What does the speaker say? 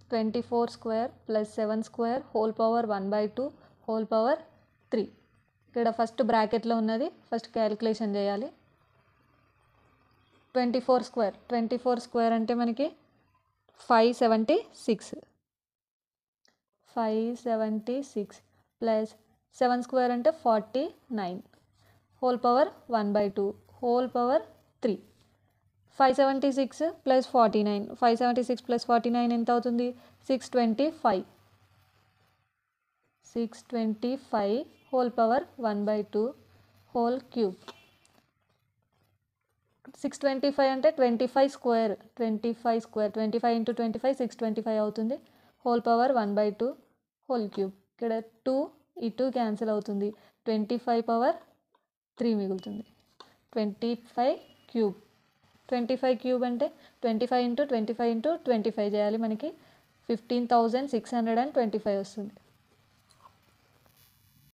twenty four square plus seven square whole power one by two whole power three ఇక్కడ first బ్రాకెట్లో ఉన్నది first calculation చేయాలి twenty four square twenty four square అంటే మనకి five seventy six five seventy six plus seven square అంటే forty nine whole power one by two whole power three five seventy six plus forty nine five seventy six plus forty nine ఎంత అవుతుంది six twenty five six twenty five whole power one by two whole cube six twenty five అంటే twenty five square twenty five square twenty five into twenty five six twenty five అవుతుంది whole power one by two whole cube ఇక్కడ two ఈ two cancel అవుతుంది twenty five power three మిగులుతుంది twenty five cube twenty five cube అంటే twenty five into twenty five into twenty five చేయాలి మనకి fifteen thousand six hundred and twenty five వస్తుంది